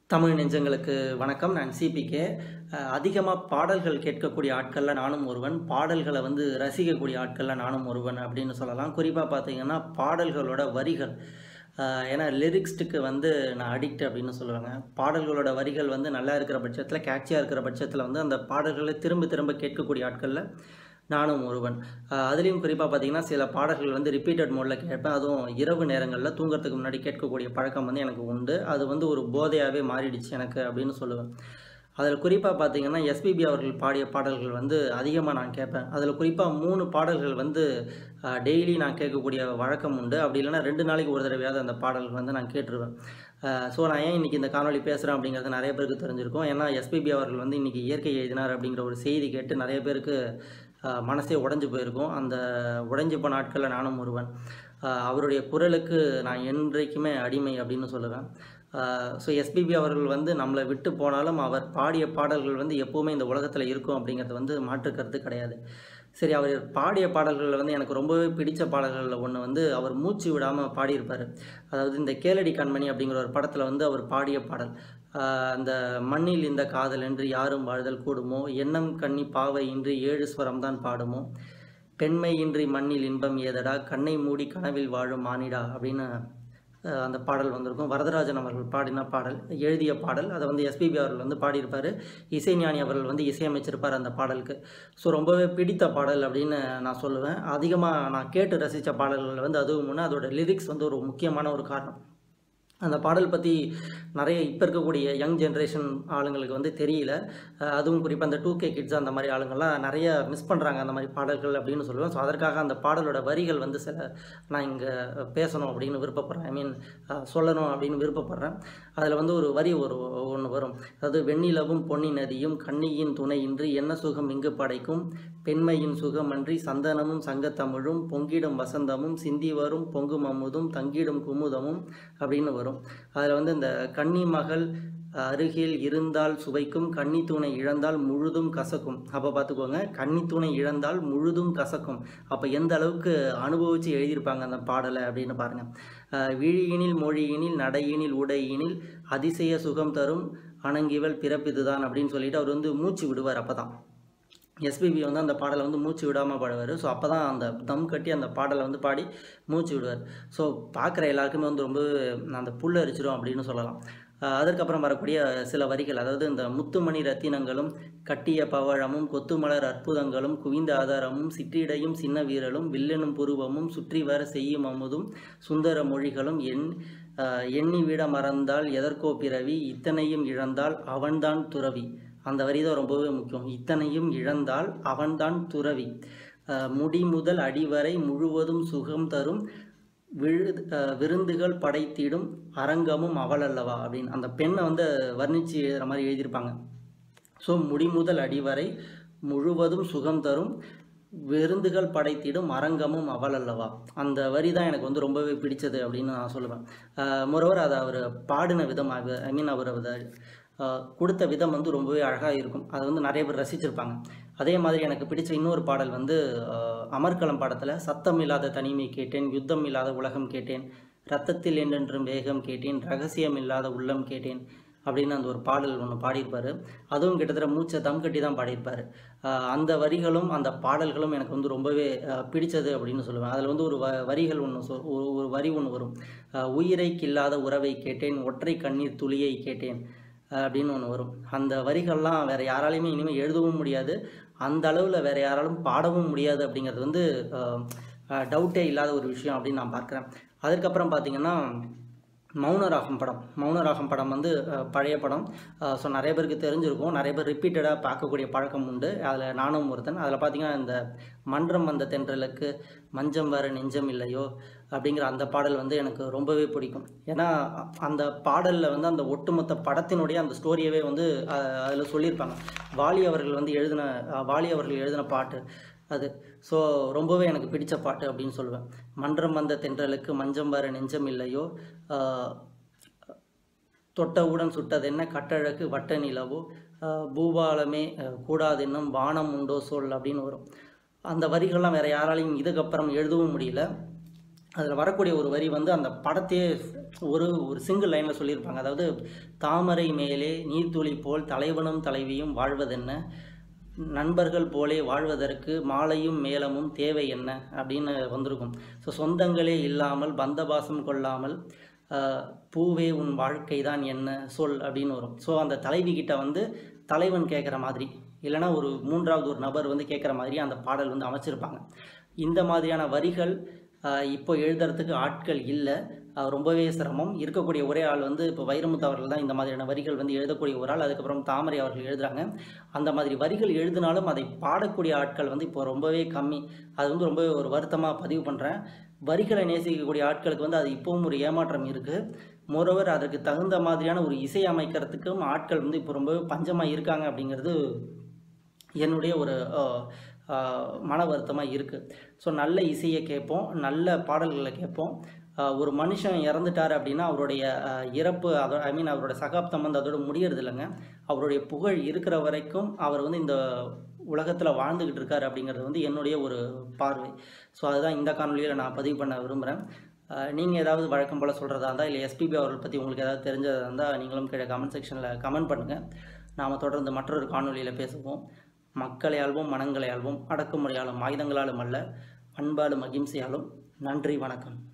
தமிழ் நெஞ்சங்களுக்கு வணக்கம் நான் சிபிகே அதிகமாக பாடல்கள் கேட்கக்கூடிய ஆட்களில் நானும் ஒருவன் பாடல்களை வந்து ரசிக்கக்கூடிய ஆட்களில் நானும் ஒருவன் அப்படின்னு சொல்லலாம் குறிப்பாக பார்த்தீங்கன்னா பாடல்களோட வரிகள் அஹ், ஏன்னா லிரிக்ஸ்ட்டுக்கு வந்து நான் அடிக்ட் அப்படின்னு சொல்லுவாங்க பாடல்களோட வரிகள் வந்து நல்லா இருக்கிற பட்சத்தில் கேட்சியாக இருக்கிற பட்சத்தில் வந்து அந்த பாடல்களை திரும்ப திரும்ப கேட்கக்கூடிய ஆட்களில் நானும் ஒருவன் அஹ், அதுலேயும் குறிப்பாக பார்த்தீங்கன்னா சில பாடல்கள் வந்து ரிப்பீட்டட் மோடில் கேட்பேன் அதுவும் இரவு நேரங்களில் தூங்குறதுக்கு முன்னாடி கேட்கக்கூடிய பழக்கம் வந்து எனக்கு உண்டு அது வந்து ஒரு போதையாகவே மாறிடுச்சு எனக்கு அப்படின்னு சொல்லுவேன் அதில் குறிப்பாக பார்த்தீங்கன்னா எஸ்பிபி அவர்கள் பாடிய பாடல்கள் வந்து அதிகமாக நான் கேட்பேன் அதில் குறிப்பாக மூணு பாடல்கள் வந்து டெய்லி நான் கேட்கக்கூடிய வழக்கம் உண்டு அப்படி இல்லைன்னா ரெண்டு நாளைக்கு ஒரு தடவையாவது அந்த பாடல்கள் வந்து நான் கேட்டுருவேன் ஸோ நான் ஏன் இன்றைக்கி இந்த காணொளி பேசுகிறேன் அப்படிங்கிறது நிறைய பேருக்கு தெரிஞ்சிருக்கும் ஏன்னா எஸ்பிபி அவர்கள் வந்து இன்றைக்கி இயற்கை எழுதினார் அப்படிங்கிற ஒரு செய்தி கேட்டு நிறைய பேருக்கு அஹ், மனசே உடைஞ்சு போயிருக்கும் அந்த உடைஞ்சு போன நாட்களில் நானும் ஒருவன் அஹ், அவருடைய குரலுக்கு நான் என்றைக்குமே அடிமை அப்படின்னு சொல்லுவேன் ஸோ எஸ்பிபி அவர்கள் வந்து நம்மளை விட்டு போனாலும் அவர் பாடிய பாடல்கள் வந்து எப்போவுமே இந்த உலகத்தில் இருக்கும் அப்படிங்கிறது வந்து மாற்று கருத்து கிடையாது சரி அவர் பாடிய பாடல்களில் வந்து எனக்கு ரொம்பவே பிடிச்ச பாடல்களில் ஒன்று வந்து அவர் மூச்சு விடாமல் பாடியிருப்பார் அதாவது இந்த கேளடி கண்மணி அப்படிங்கிற ஒரு படத்தில் வந்து அவர் பாடிய பாடல் ஆஹ் அந்த மண்ணில் இந்த காதல் என்று யாரும் வாழ்தல் கூடுமோ எண்ணம் கண்ணி பாவை இன்றி ஏழு ஸ்வரம் தான் பாடுமோ பெண்மை இன்றி மண்ணில் இன்பம் ஏதடா கண்ணை மூடி கனவில் வாழும் மானிடா அப்படின்னு ஆஹ் அந்த பாடல் வந்திருக்கும் வரதராஜன் அவர்கள் பாடின பாடல் எழுதிய பாடல் அதை வந்து எஸ்பிபி அவர்கள் வந்து பாடியிருப்பார் இசைஞானி அவர்கள் வந்து இசையமைச்சிருப்பார் அந்த பாடலுக்கு ஸோ ரொம்பவே பிடித்த பாடல் அப்படின்னு நான் சொல்லுவேன் அதிகமாக நான் கேட்டு ரசித்த பாடல்கள் வந்து அதுவும் ஒன்று அதோட லிரிக்ஸ் வந்து ஒரு முக்கியமான ஒரு காரணம் அந்த பாடல் பற்றி நிறைய இப்போ இருக்கக்கூடிய யங் ஜென்ரேஷன் ஆளுங்களுக்கு வந்து தெரியல அஹ் அதுவும் குறிப்பாக அந்த டூ கே கிட்ஸ் அந்த மாதிரி ஆளுங்கள்லாம் நிறைய மிஸ் பண்ணுறாங்க அந்த மாதிரி பாடல்கள் அப்படின்னு சொல்லுவேன் ஸோ அதற்காக அந்த பாடலோட வரிகள் வந்து சில நான் இங்கே பேசணும் அப்படின்னு விருப்பப்படுறேன் ஐ மீன் சொல்லணும் அப்படின்னு விருப்பப்படுறேன் அதில் வந்து ஒரு வரி ஒரு ஒன்று வரும் அதாவது வெண்ணிலவும் பொன்னி நதியும் கண்ணியின் துணையின்றி என்ன சுகம் இங்கு படைக்கும் பெண்மையின் சுகமன்றி சந்தனமும் சங்கத்தமிழும் பொங்கிடும் வசந்தமும் சிந்தி வரும் பொங்கும் அமுதும் தங்கிடும் குமுதமும் அப்படின்னு வரும் அதில் வந்து இந்த கன்னி மகள் அருகில் இருந்தால் சுவைக்கும் கன்னி தூணை இழந்தால் முழுதும் கசக்கும் அப்போ பார்த்துக்கோங்க கன்னி தூணை இழந்தால் முழுதும் கசக்கும் அப்போ எந்த அளவுக்கு அனுபவித்து எழுதியிருப்பாங்க அந்த பாடலை அப்படின்னு பாருங்கள் அஹ் விழியினில் மொழியினில் நடையினில் உடையினில் அதிசய சுகம் தரும் அணங்கிவள் பிறப்பிதுதான் அப்படின்னு சொல்லிட்டு அவர் வந்து மூச்சு விடுவார் அப்போ தான் எஸ்பிபி வந்து அந்த பாடலை வந்து மூச்சு விடாமல் பாடுவார் ஸோ அப்போ தான் அந்த தம் கட்டி அந்த பாடலை வந்து பாடி மூச்சு விடுவார் ஸோ பார்க்குற எல்லாருக்குமே வந்து ரொம்ப அந்த புல் அரிச்சிடும் அப்படின்னு சொல்லலாம் அஹ் அதற்கப்புறம் வரக்கூடிய சில வரிகள் அதாவது இந்த முத்துமணி ரத்தினங்களும் கட்டிய பவழமும் கொத்துமலர் அற்புதங்களும் குவிந்த ஆதாரமும் சிற்றிடையும் சின்ன வீரலும் வில்லெனும் புருவமும் சுற்றி வர செய்யும் அமுதும் சுந்தர மொழிகளும் எண் அஹ் எண்ணி விட மறந்தால் எதற்கோ பிறவி இத்தனையும் இழந்தால் அவன்தான் துறவி அந்த வரி தான் ரொம்பவே முக்கியம் இத்தனையும் இழந்தால் அவன்தான் துறவி அஹ் முடி முதல் அடிவரை முழுவதும் சுகம் தரும் விழு அஹ் விருந்துகள் படைத்திடும் அரங்கமும் அவள் அல்லவா அப்படின்னு அந்த பெண்ணை வந்து வர்ணித்து எழுதுகிற மாதிரி எழுதியிருப்பாங்க ஸோ முடி முதல் அடிவரை முழுவதும் சுகம் தரும் விருந்துகள் படைத்திடும் அரங்கமும் அவள் அல்லவா அந்த வரி தான் எனக்கு வந்து ரொம்பவே பிடிச்சது அப்படின்னு நான் சொல்லுவேன் மொரோவர் அதை அவர் பாடின விதம் ஐ மீன் அவர் அதை ஆஹ் கொடுத்த விதம் வந்து ரொம்பவே அழகாக இருக்கும் அதை வந்து நிறைய பேர் ரசிச்சிருப்பாங்க அதே மாதிரி எனக்கு பிடிச்ச இன்னொரு பாடல் வந்து ஆஹ் அமர்க்களம் பாடத்தில் சத்தம் இல்லாத தனிமை கேட்டேன் யுத்தம் இல்லாத உலகம் கேட்டேன் ரத்தத்தில் என்றென்றும் வேகம் கேட்டேன் ரகசியம் இல்லாத உள்ளம் கேட்டேன் அப்படின்னு அந்த ஒரு பாடல் ஒன்று பாடியிருப்பார் அதுவும் கிட்டத்தட்ட மூச்சை தம் கட்டி தான் பாடியிருப்பார் ஆஹ் அந்த வரிகளும் அந்த பாடல்களும் எனக்கு வந்து ரொம்பவே ஆஹ் பிடிச்சது அப்படின்னு சொல்லுவேன் அதில் வந்து ஒரு வ வரிகள் ஒன்று சொல் ஒரு ஒரு வரி ஒன்று வரும் ஆஹ் உயிரை கில்லாத உறவை கேட்டேன் ஒற்றை கண்ணீர் துளியை கேட்டேன் ஆஹ் அப்படின்னு ஒன்று வரும் அந்த வரிகள்லாம் வேறு யாராலையுமே இனிமேல் எழுதவும் முடியாது அந்த அளவில் வேறு யாராலும் பாடவும் முடியாது அப்படிங்கிறது வந்து டவுட்டே இல்லாத ஒரு விஷயம் அப்படின்னு நான் பார்க்குறேன் அதுக்கப்புறம் பார்த்தீங்கன்னா மௌனராகம் படம் மௌனராகம் படம் வந்து அஹ், பழைய படம் ஸோ நிறைய பேருக்கு தெரிஞ்சிருக்கும் நிறைய பேர் ரிப்பீட்டடாக பார்க்கக்கூடிய பழக்கம் உண்டு அதில் நானும் ஒருத்தன் அதில் பார்த்தீங்கன்னா இந்த மன்றம் வந்த தென்றலுக்கு மஞ்சம் வர நெஞ்சம் இல்லையோ அப்படிங்கிற அந்த பாடல் வந்து எனக்கு ரொம்பவே பிடிக்கும் ஏன்னா அ- அந்த பாடலில் வந்து அந்த ஒட்டுமொத்த படத்தினுடைய அந்த ஸ்டோரியவே வந்து அதில் சொல்லியிருப்பாங்க வாலி அவர்கள் வந்து எழுதின அஹ், வாலி அவர்கள் எழுதின பாட்டு அது ஸோ ரொம்பவே எனக்கு பிடிச்ச பாட்டு அப்படின்னு சொல்லுவேன் மன்றம் வந்த தென்றலுக்கு மஞ்சம் வர நெஞ்சம் இல்லையோ ஆஹ் தொட்டவுடன் சுட்டதென்ன கட்டழகு வட்ட நிலவோ ஆஹ் பூபாலமே ஆஹ் கூடாதென்னும் வானம் உண்டோ சொல் அப்படின்னு வரும் அந்த வரிகள்லாம் வேற யாராலையும் இதுக்கப்புறம் எழுதவும் முடியல அதில் வரக்கூடிய ஒரு வரி வந்து அந்த படத்தையே ஒரு ஒரு சிங்கிள் லைனில் சொல்லியிருப்பாங்க அதாவது தாமரை மேலே நீர்த்துளி போல் தலைவனும் தலைவியும் வாழ்வதென்ன நண்பர்கள் போலே வாழ்வதற்கு மாலையும் மேளமும் தேவை என்ன அப்படின்னு வந்திருக்கும் ஸோ சொந்தங்களே இல்லாமல் பந்தபாசம் கொள்ளாமல் ஆஹ், பூவே உன் வாழ்க்கை தான் என்ன சொல் அப்படின்னு வரும் ஸோ அந்த தலைவி கிட்ட வந்து தலைவன் கேட்குற மாதிரி இல்லைன்னா ஒரு மூன்றாவது ஒரு நபர் வந்து கேட்குற மாதிரி அந்த பாடல் வந்து அமைச்சிருப்பாங்க இந்த மாதிரியான வரிகள் ஆஹ், இப்போ எழுதுறதுக்கு ஆட்கள் இல்லை ஆஹ், ரொம்பவே சிரமம் இருக்கக்கூடிய ஒரே ஆள் வந்து இப்போ வைரமுத்து அவர்கள் தான் இந்த மாதிரியான வரிகள் வந்து எழுதக்கூடிய ஒரு ஆள் அதுக்கப்புறம் தாமரை அவர்கள் எழுதுறாங்க அந்த மாதிரி வரிகள் எழுதினாலும் அதை பாடக்கூடிய ஆட்கள் வந்து இப்போ ரொம்பவே கம்மி அது வந்து ரொம்பவே ஒரு வருத்தமாக பதிவு பண்ணுறேன் வரிகளை நேசிக்கக்கூடிய ஆட்களுக்கு வந்து அது இப்போவும் ஒரு ஏமாற்றம் இருக்குது மோரோவர் அதற்கு தகுந்த மாதிரியான ஒரு இசை அமைக்கிறதுக்கும் ஆட்கள் வந்து இப்போ ரொம்பவே பஞ்சமாக இருக்காங்க அப்படிங்கிறது என்னுடைய ஒரு அஹ், அஹ், மன வருத்தமாக இருக்குது ஸோ நல்ல இசையை கேட்போம் நல்ல பாடல்களை கேட்போம் அஹ், ஒரு மனுஷன் இறந்துட்டார் அப்படின்னா அவருடைய அஹ், இறப்பு அதோ ஐ மீன் அவரோட சகாப்தம் வந்து அதோட முடியறது இல்லைங்க அவருடைய புகழ் இருக்கிற வரைக்கும் அவர் வந்து இந்த உலகத்தில் வாழ்ந்துக்கிட்டு இருக்காரு அப்படிங்கிறது வந்து என்னுடைய ஒரு பார்வை ஸோ அதுதான் இந்த காணொலியில் நான் பதிவு பண்ண விரும்புகிறேன் நீங்கள் ஏதாவது வழக்கம் போல் சொல்கிறதா இருந்தால் இல்லை எஸ்பிபி அவர்கள் பற்றி உங்களுக்கு ஏதாவது தெரிஞ்சதா இருந்தால் நீங்களும் கீழே கமெண்ட் செக்ஷனில் கமெண்ட் பண்ணுங்கள் நாம் தொடர்ந்து மற்றொரு காணொலியில் பேசுவோம் மக்களை ஆள்வோம் மனங்களை ஆள்வோம் அடக்குமுறையாலும் ஆயுதங்களாலும் அல்ல அன்பாலும் அகிம்சையாலும் நன்றி வணக்கம்